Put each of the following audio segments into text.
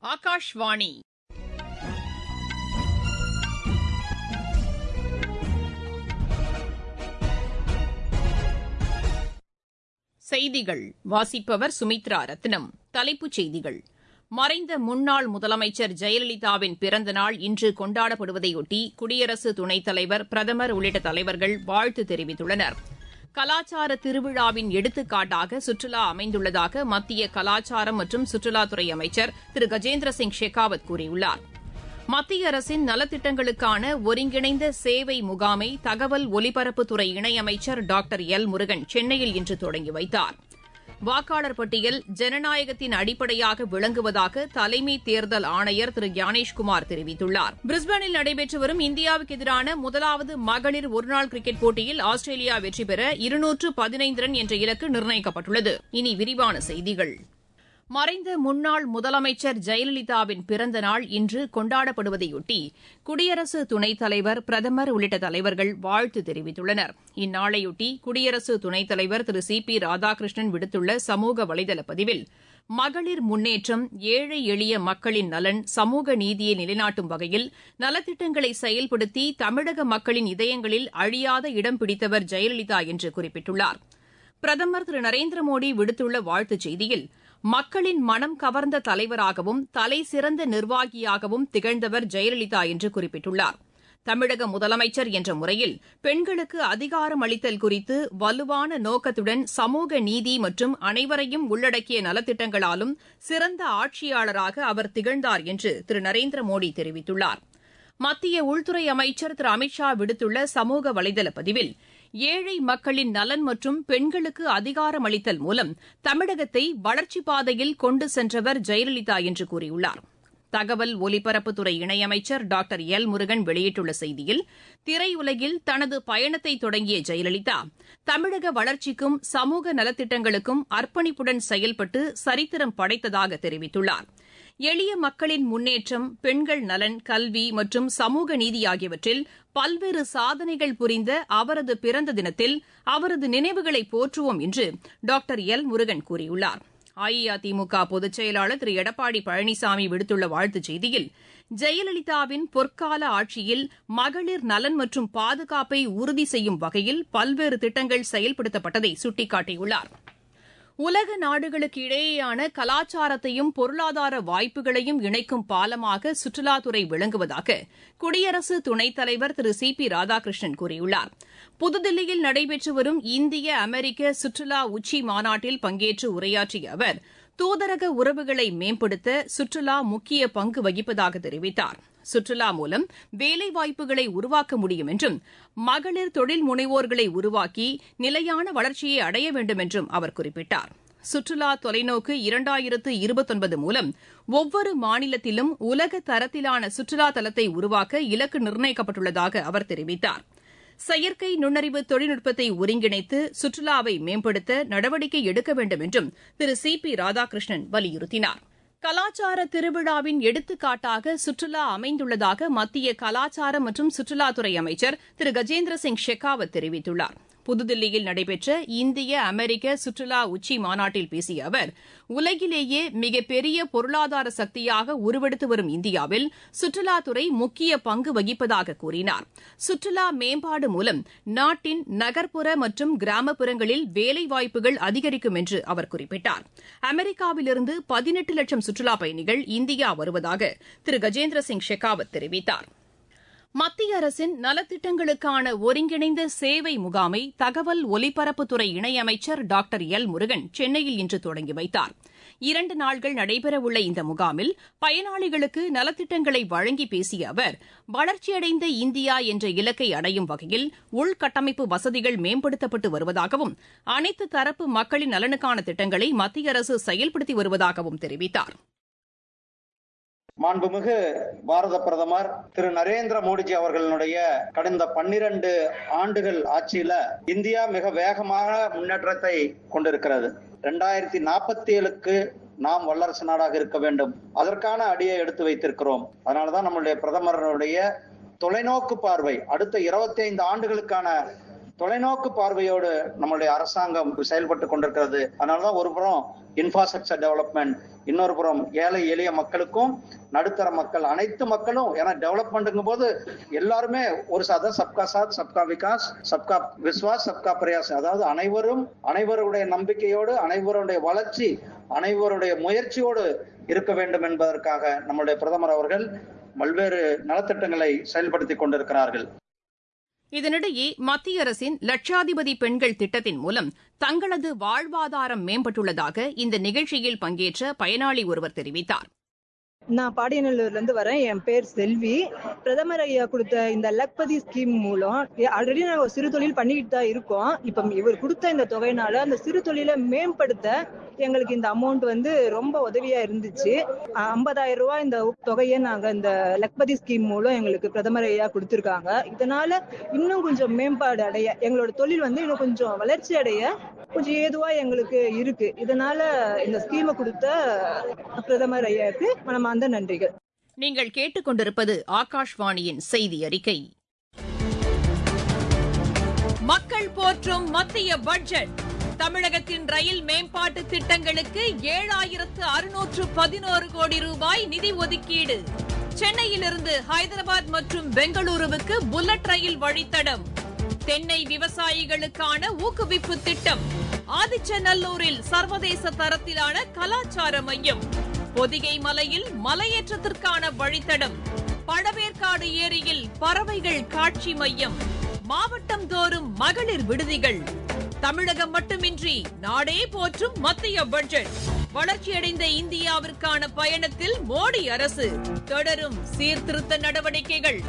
ஆகாஷ்வாணி செய்திகள் வாசிப்பவர் சுமித்ரா ரத்னம் தலைப்புச் செய்திகள் மறைந்த முன்னாள் முதலமைச்சர் ஜெயலலிதாவின் பிறந்த நாள் இன்று கொண்டாடப்படுவதையொட்டி குடியரசு துணைத் தலைவர் பிரதமர் உள்ளிட்ட தலைவர்கள் வாழ்த்து தெரிவித்துள்ளனர் கலாச்சார திருவிழாவின் எடுத்துக்காட்டாக சுற்றுலா அமைந்துள்ளதாக மத்திய கலாச்சாரம் மற்றும் சுற்றுலாத்துறை அமைச்சர் திரு கஜேந்திர சிங் ஷெகாவத் கூறியுள்ளார் மத்திய அரசின் நலத்திட்டங்களுக்கான ஒருங்கிணைந்த சேவை முகாமை தகவல் ஒலிபரப்புத்துறை இணையமைச்சர் டாக்டர் எல் முருகன் சென்னையில் இன்று தொடங்கி வைத்தார் வாக்காளர் பட்டியல் ஜனநாயகத்தின் அடிப்படையாக விளங்குவதாக தலைமை தேர்தல் ஆணையர் திரு ஞானேஷ்குமார் தெரிவித்துள்ளார் பிரிஸ்பேனில் நடைபெற்று வரும் இந்தியாவுக்கு எதிரான முதலாவது மகளிர் ஒருநாள் கிரிக்கெட் போட்டியில் ஆஸ்திரேலியா வெற்றி பெற இருநூற்று பதினைந்து ரன் என்ற இலக்கு நிர்ணயிக்கப்பட்டுள்ளது இனி விரிவான செய்திகள் மறைந்த முன்னாள் முதலமைச்சர் ஜெயலலிதாவின் பிறந்த நாள் இன்று கொண்டாடப்படுவதையொட்டி குடியரசு துணைத் தலைவர் பிரதமர் உள்ளிட்ட தலைவர்கள் வாழ்த்து தெரிவித்துள்ளனர் இந்நாளையொட்டி குடியரசு துணைத் தலைவர் திரு சி பி ராதாகிருஷ்ணன் விடுத்துள்ள சமூக வலைதள பதிவில் மகளிர் முன்னேற்றம் ஏழை எளிய மக்களின் நலன் சமூக நீதியை நிலைநாட்டும் வகையில் நலத்திட்டங்களை செயல்படுத்தி தமிழக மக்களின் இதயங்களில் அழியாத இடம் பிடித்தவர் ஜெயலலிதா என்று குறிப்பிட்டுள்ளார் பிரதமர் திரு நரேந்திர மோடி விடுத்துள்ள வாழ்த்துச் செய்தியில் மக்களின் மனம் கவர்ந்த தலைவராகவும் தலைசிறந்த நிர்வாகியாகவும் திகழ்ந்தவர் ஜெயலலிதா என்று குறிப்பிட்டுள்ளார் தமிழக முதலமைச்சர் என்ற முறையில் பெண்களுக்கு அதிகாரம் அளித்தல் குறித்து வலுவான நோக்கத்துடன் சமூக நீதி மற்றும் அனைவரையும் உள்ளடக்கிய நலத்திட்டங்களாலும் சிறந்த ஆட்சியாளராக அவர் திகழ்ந்தார் என்று திரு நரேந்திர மோடி தெரிவித்துள்ளார் மத்திய உள்துறை அமைச்சர் திரு அமித் ஷா விடுத்துள்ள சமூக வலைதள பதிவில் ஏழை மக்களின் நலன் மற்றும் பெண்களுக்கு அதிகாரம் அளித்தல் மூலம் தமிழகத்தை வளர்ச்சிப் பாதையில் கொண்டு சென்றவர் ஜெயலலிதா என்று கூறியுள்ளார் தகவல் ஒலிபரப்புத்துறை இணையமைச்சர் டாக்டர் எல் முருகன் வெளியிட்டுள்ள செய்தியில் திரையுலகில் தனது பயணத்தை தொடங்கிய ஜெயலலிதா தமிழக வளர்ச்சிக்கும் சமூக நலத்திட்டங்களுக்கும் அர்ப்பணிப்புடன் செயல்பட்டு சரித்திரம் படைத்ததாக தெரிவித்துள்ளார் எளிய மக்களின் முன்னேற்றம் பெண்கள் நலன் கல்வி மற்றும் சமூக நீதி ஆகியவற்றில் பல்வேறு சாதனைகள் புரிந்த அவரது பிறந்த தினத்தில் அவரது நினைவுகளை போற்றுவோம் என்று டாக்டர் எல் முருகன் கூறியுள்ளார் அஇஅதிமுக பொதுச் செயலாளர் திரு எடப்பாடி பழனிசாமி விடுத்துள்ள வாழ்த்துச் செய்தியில் ஜெயலலிதாவின் பொற்கால ஆட்சியில் மகளிர் நலன் மற்றும் பாதுகாப்பை உறுதி செய்யும் வகையில் பல்வேறு திட்டங்கள் செயல்படுத்தப்பட்டதை சுட்டிக்காட்டியுள்ளார் உலக நாடுகளுக்கு இடையேயான கலாச்சாரத்தையும் பொருளாதார வாய்ப்புகளையும் இணைக்கும் பாலமாக சுற்றுலாத்துறை விளங்குவதாக குடியரசு துணைத் தலைவர் திரு சி பி ராதாகிருஷ்ணன் கூறியுள்ளார் புதுதில்லியில் நடைபெற்று வரும் இந்திய அமெரிக்க சுற்றுலா உச்சி மாநாட்டில் பங்கேற்று உரையாற்றிய அவர் தூதரக உறவுகளை மேம்படுத்த சுற்றுலா முக்கிய பங்கு வகிப்பதாக தெரிவித்தார் சுற்றுலா மூலம் வேலைவாய்ப்புகளை உருவாக்க முடியும் என்றும் மகளிர் தொழில் முனைவோர்களை உருவாக்கி நிலையான வளர்ச்சியை அடைய வேண்டும் என்றும் அவர் குறிப்பிட்டார் சுற்றுலா தொலைநோக்கு இரண்டாயிரத்து இருபத்தொன்பது மூலம் ஒவ்வொரு மாநிலத்திலும் உலக தரத்திலான சுற்றுலா தலத்தை உருவாக்க இலக்கு நிர்ணயிக்கப்பட்டுள்ளதாக அவர் தெரிவித்தார் செயற்கை நுண்ணறிவு தொழில்நுட்பத்தை ஒருங்கிணைத்து சுற்றுலாவை மேம்படுத்த நடவடிக்கை எடுக்க வேண்டும் என்றும் திரு சி பி ராதாகிருஷ்ணன் வலியுறுத்தினார் கலாச்சார திருவிழாவின் எடுத்துக்காட்டாக சுற்றுலா அமைந்துள்ளதாக மத்திய கலாச்சார மற்றும் சுற்றுலாத்துறை அமைச்சர் திரு கஜேந்திர சிங் ஷெகாவத் தெரிவித்துள்ளார் புதுதில்லியில் நடைபெற்ற இந்திய அமெரிக்க சுற்றுலா உச்சி மாநாட்டில் பேசிய அவர் உலகிலேயே மிகப்பெரிய பொருளாதார சக்தியாக உருவெடுத்து வரும் இந்தியாவில் சுற்றுலாத்துறை முக்கிய பங்கு வகிப்பதாக கூறினார் சுற்றுலா மேம்பாடு மூலம் நாட்டின் நகர்ப்புற மற்றும் கிராமப்புறங்களில் வேலைவாய்ப்புகள் அதிகரிக்கும் என்று அவர் குறிப்பிட்டார் அமெரிக்காவிலிருந்து பதினெட்டு லட்சம் சுற்றுலா பயணிகள் இந்தியா வருவதாக திரு கஜேந்திர சிங் ஷெகாவத் தெரிவித்தார் மத்திய அரசின் நலத்திட்டங்களுக்கான ஒருங்கிணைந்த சேவை முகாமை தகவல் ஒலிபரப்புத்துறை இணையமைச்சர் டாக்டர் எல் முருகன் சென்னையில் இன்று தொடங்கி வைத்தார் இரண்டு நாள்கள் நடைபெறவுள்ள இந்த முகாமில் பயனாளிகளுக்கு நலத்திட்டங்களை வழங்கி பேசிய அவர் வளர்ச்சியடைந்த இந்தியா என்ற இலக்கை அடையும் வகையில் உள்கட்டமைப்பு வசதிகள் மேம்படுத்தப்பட்டு வருவதாகவும் அனைத்து தரப்பு மக்களின் நலனுக்கான திட்டங்களை மத்திய அரசு செயல்படுத்தி வருவதாகவும் தெரிவித்தார் மாண்புமிகு பாரத பிரதமர் திரு நரேந்திர மோடிஜி அவர்களுடைய கடந்த பன்னிரண்டு ஆண்டுகள் ஆட்சியில இந்தியா மிக வேகமாக முன்னேற்றத்தை கொண்டிருக்கிறது இரண்டாயிரத்தி நாற்பத்தி ஏழுக்கு நாம் வல்லரசு நாடாக இருக்க வேண்டும் அதற்கான அடியை எடுத்து வைத்திருக்கிறோம் அதனாலதான் நம்மளுடைய பிரதமருடைய தொலைநோக்கு பார்வை அடுத்த இருபத்தி ஐந்து ஆண்டுகளுக்கான தொலைநோக்கு பார்வையோடு நம்மளுடைய அரசாங்கம் செயல்பட்டு கொண்டிருக்கிறது அதனாலதான் ஒரு புறம் இன்ஃப்ராஸ்ட்ரக்சர் டெவலப்மெண்ட் இன்னொரு புறம் ஏழை எளிய மக்களுக்கும் நடுத்தர மக்கள் அனைத்து மக்களும் ஏன்னா டெவலப்மெண்ட்டுங்கும் போது எல்லாருமே ஒரு சாதா சப்கா சாத் சப்கா விகாஸ் சப்கா விஸ்வாஸ் சப்கா பிரயாஸ் அதாவது அனைவரும் அனைவருடைய நம்பிக்கையோடு அனைவருடைய வளர்ச்சி அனைவருடைய முயற்சியோடு இருக்க வேண்டும் என்பதற்காக நம்முடைய பிரதமர் அவர்கள் பல்வேறு நலத்திட்டங்களை செயல்படுத்தி கொண்டிருக்கிறார்கள் இதனிடையே மத்திய அரசின் லட்சாதிபதி பெண்கள் திட்டத்தின் மூலம் தங்களது வாழ்வாதாரம் மேம்பட்டுள்ளதாக இந்த நிகழ்ச்சியில் பங்கேற்ற பயனாளி ஒருவர் தெரிவித்தார் நான் பாடியநல்லூர்ல இருந்து வரேன் என் பேர் செல்வி பிரதமர் ஐயா கொடுத்த இந்த லக்பதி ஸ்கீம் மூலம் ஆல்ரெடி நாங்க ஒரு சிறு தொழில் பண்ணிக்கிட்டு தான் இருக்கோம் இப்ப இவர் கொடுத்த இந்த தொகையினால அந்த சிறு தொழிலை மேம்படுத்த எங்களுக்கு இந்த அமௌண்ட் வந்து ரொம்ப உதவியா இருந்துச்சு ஐம்பதாயிரம் ரூபாய் இந்த தொகையை நாங்க இந்த லக்பதி ஸ்கீம் மூலம் எங்களுக்கு பிரதமர் ஐயா கொடுத்திருக்காங்க இதனால இன்னும் கொஞ்சம் மேம்பாடு அடைய எங்களோட தொழில் வந்து இன்னும் கொஞ்சம் வளர்ச்சி அடைய கொஞ்சம் ஏதுவா எங்களுக்கு இருக்கு இதனால இந்த ஸ்கீமை கொடுத்த பிரதமர் ஐயாவுக்கு மனமார்ந்த நன்றிகள் நீங்கள் கேட்டுக்கொண்டிருப்பது ஆகாஷ்வாணியின் செய்தி அறிக்கை மக்கள் போற்றும் மத்திய பட்ஜெட் தமிழகத்தின் ரயில் மேம்பாட்டு திட்டங்களுக்கு ஏழாயிரத்து அறுநூற்று பதினோரு கோடி ரூபாய் நிதி ஒதுக்கீடு சென்னையிலிருந்து ஹைதராபாத் மற்றும் பெங்களூருவுக்கு புல்லட் ரயில் வழித்தடம் தென்னை விவசாயிகளுக்கான ஊக்குவிப்பு திட்டம் ஆதிச்சநல்லூரில் சர்வதேச தரத்திலான கலாச்சார மையம் பொதிகை மலையில் மலையேற்றத்திற்கான வழித்தடம் பழவேற்காடு ஏரியில் பறவைகள் காட்சி மையம் மாவட்டம் தோறும் மகளிர் விடுதிகள் தமிழகம் மட்டுமின்றி நாடே போற்றும் மத்திய பட்ஜெட் வளர்ச்சியடைந்த இந்தியாவிற்கான பயணத்தில் மோடி அரசு தொடரும் சீர்திருத்த நடவடிக்கைகள்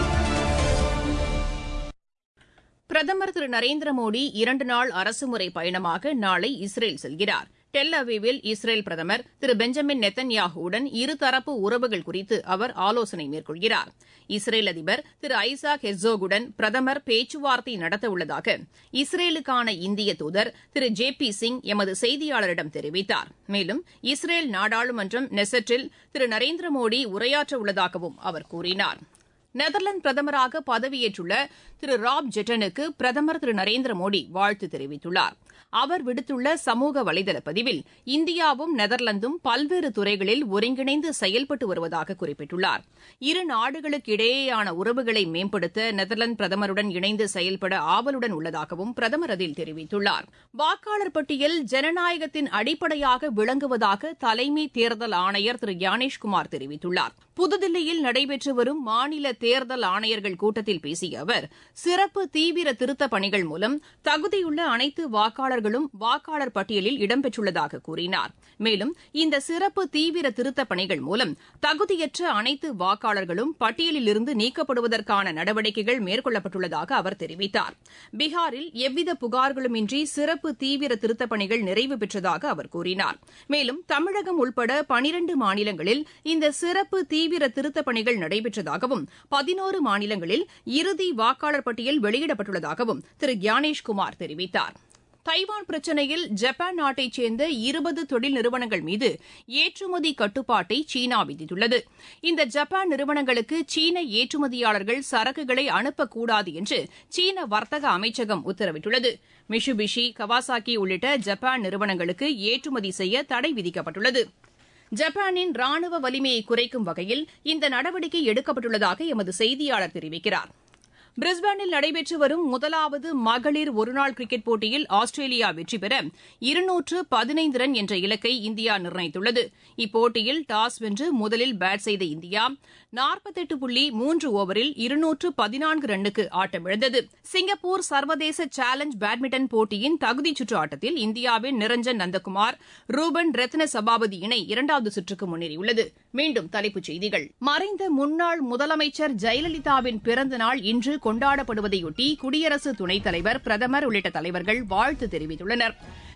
பிரதமர் திரு நரேந்திர மோடி இரண்டு நாள் அரசுமுறை பயணமாக நாளை இஸ்ரேல் செல்கிறார் டெல் அவிவில் இஸ்ரேல் பிரதமர் திரு பெஞ்சமின் நெத்தன்யாஹுவுடன் இருதரப்பு உறவுகள் குறித்து அவர் ஆலோசனை மேற்கொள்கிறார் இஸ்ரேல் அதிபர் திரு ஐசாக் ஹெர்சோகுடன் பிரதமர் பேச்சுவார்த்தை நடத்தவுள்ளதாக இஸ்ரேலுக்கான இந்திய தூதர் திரு ஜே பி சிங் எமது செய்தியாளரிடம் தெரிவித்தார் மேலும் இஸ்ரேல் நாடாளுமன்றம் நெசட்டில் திரு நரேந்திர மோடி உரையாற்றவுள்ளதாகவும் அவர் கூறினார் நெதர்லாந்து பிரதமராக பதவியேற்றுள்ள திரு ராப் ஜெட்டனுக்கு பிரதமர் திரு நரேந்திர மோடி வாழ்த்து தெரிவித்துள்ளார் அவர் விடுத்துள்ள சமூக வலைதள பதிவில் இந்தியாவும் நெதர்லாந்தும் பல்வேறு துறைகளில் ஒருங்கிணைந்து செயல்பட்டு வருவதாக குறிப்பிட்டுள்ளார் இரு நாடுகளுக்கு இடையேயான உறவுகளை மேம்படுத்த நெதர்லாந்து பிரதமருடன் இணைந்து செயல்பட ஆவலுடன் உள்ளதாகவும் பிரதமர் அதில் தெரிவித்துள்ளார் வாக்காளர் பட்டியல் ஜனநாயகத்தின் அடிப்படையாக விளங்குவதாக தலைமை தேர்தல் ஆணையர் திரு ஞானேஷ்குமார் தெரிவித்துள்ளார் புதுதில்லியில் நடைபெற்று வரும் மாநில தேர்தல் ஆணையர்கள் கூட்டத்தில் பேசிய அவர் சிறப்பு தீவிர திருத்தப் பணிகள் மூலம் தகுதியுள்ள அனைத்து வாக்காளர்களும் வாக்காளர் பட்டியலில் இடம்பெற்றுள்ளதாக கூறினார் மேலும் இந்த சிறப்பு தீவிர திருத்தப் பணிகள் மூலம் தகுதியற்ற அனைத்து வாக்காளர்களும் பட்டியலிலிருந்து நீக்கப்படுவதற்கான நடவடிக்கைகள் மேற்கொள்ளப்பட்டுள்ளதாக அவர் தெரிவித்தார் பீகாரில் எவ்வித புகார்களுமின்றி சிறப்பு தீவிர திருத்தப் பணிகள் நிறைவு பெற்றதாக அவர் கூறினார் மேலும் தமிழகம் உள்பட பனிரண்டு மாநிலங்களில் இந்த சிறப்பு தீவிர திருத்தப் பணிகள் நடைபெற்றதாகவும் பதினோரு மாநிலங்களில் இறுதி வாக்காளர் பட்டியல் வெளியிடப்பட்டுள்ளதாகவும் திரு ஞானேஷ்குமார் தெரிவித்தார் தைவான் பிரச்சினையில் ஜப்பான் நாட்டைச் சேர்ந்த இருபது தொழில் நிறுவனங்கள் மீது ஏற்றுமதி கட்டுப்பாட்டை சீனா விதித்துள்ளது இந்த ஜப்பான் நிறுவனங்களுக்கு சீன ஏற்றுமதியாளர்கள் சரக்குகளை அனுப்பக்கூடாது என்று சீன வர்த்தக அமைச்சகம் உத்தரவிட்டுள்ளது மிஷுபிஷி கவாசாக்கி உள்ளிட்ட ஜப்பான் நிறுவனங்களுக்கு ஏற்றுமதி செய்ய தடை விதிக்கப்பட்டுள்ளது ஜப்பானின் ராணுவ வலிமையை குறைக்கும் வகையில் இந்த நடவடிக்கை எடுக்கப்பட்டுள்ளதாக எமது செய்தியாளர் தெரிவிக்கிறார் பிரிஸ்பேனில் நடைபெற்று வரும் முதலாவது மகளிர் ஒருநாள் கிரிக்கெட் போட்டியில் ஆஸ்திரேலியா வெற்றி பெற இருநூற்று பதினைந்து ரன் என்ற இலக்கை இந்தியா நிர்ணயித்துள்ளது இப்போட்டியில் டாஸ் வென்று முதலில் பேட் செய்த இந்தியா நாற்பத்தெட்டு புள்ளி மூன்று ஓவரில் இருநூற்று பதினான்கு ரன்னுக்கு ஆட்டமிழந்தது சிங்கப்பூர் சர்வதேச சேலஞ்ச் பேட்மிண்டன் போட்டியின் தகுதிச் சுற்று ஆட்டத்தில் இந்தியாவின் நிரஞ்சன் நந்தகுமார் ரூபன் ரத்ன சபாபதி இணை இரண்டாவது சுற்றுக்கு முன்னேறியுள்ளது மீண்டும் தலைப்புச் செய்திகள் மறைந்த முன்னாள் முதலமைச்சர் ஜெயலலிதாவின் பிறந்த நாள் இன்று கொண்டாடப்படுவதையொட்டி குடியரசு துணைத் தலைவர் பிரதமர் உள்ளிட்ட தலைவர்கள் வாழ்த்து தெரிவித்துள்ளனர்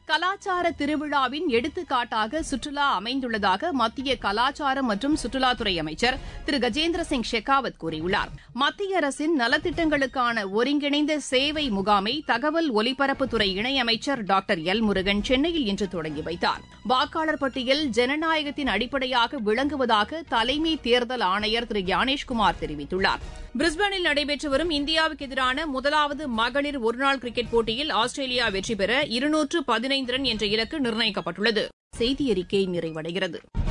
கலாச்சார திருவிழாவின் எடுத்துக்காட்டாக சுற்றுலா அமைந்துள்ளதாக மத்திய கலாச்சாரம் மற்றும் சுற்றுலாத்துறை அமைச்சர் திரு கஜேந்திர சிங் ஷெகாவத் கூறியுள்ளார் மத்திய அரசின் நலத்திட்டங்களுக்கான ஒருங்கிணைந்த சேவை முகாமை தகவல் ஒலிபரப்புத்துறை இணையமைச்சர் டாக்டர் எல் முருகன் சென்னையில் இன்று தொடங்கி வைத்தார் வாக்காளர் பட்டியல் ஜனநாயகத்தின் அடிப்படையாக விளங்குவதாக தலைமை தேர்தல் ஆணையர் திரு ஞானேஷ்குமார் தெரிவித்துள்ளார் பிரிஸ்பேனில் நடைபெற்று வரும் இந்தியாவுக்கு எதிரான முதலாவது மகளிர் ஒருநாள் கிரிக்கெட் போட்டியில் ஆஸ்திரேலியா வெற்றி பெற இருநூற்று பதினைந்து ரன் என்ற இலக்கு நிர்ணயிக்கப்பட்டுள்ளது செய்தி அறிக்கை நிறைவடைகிறது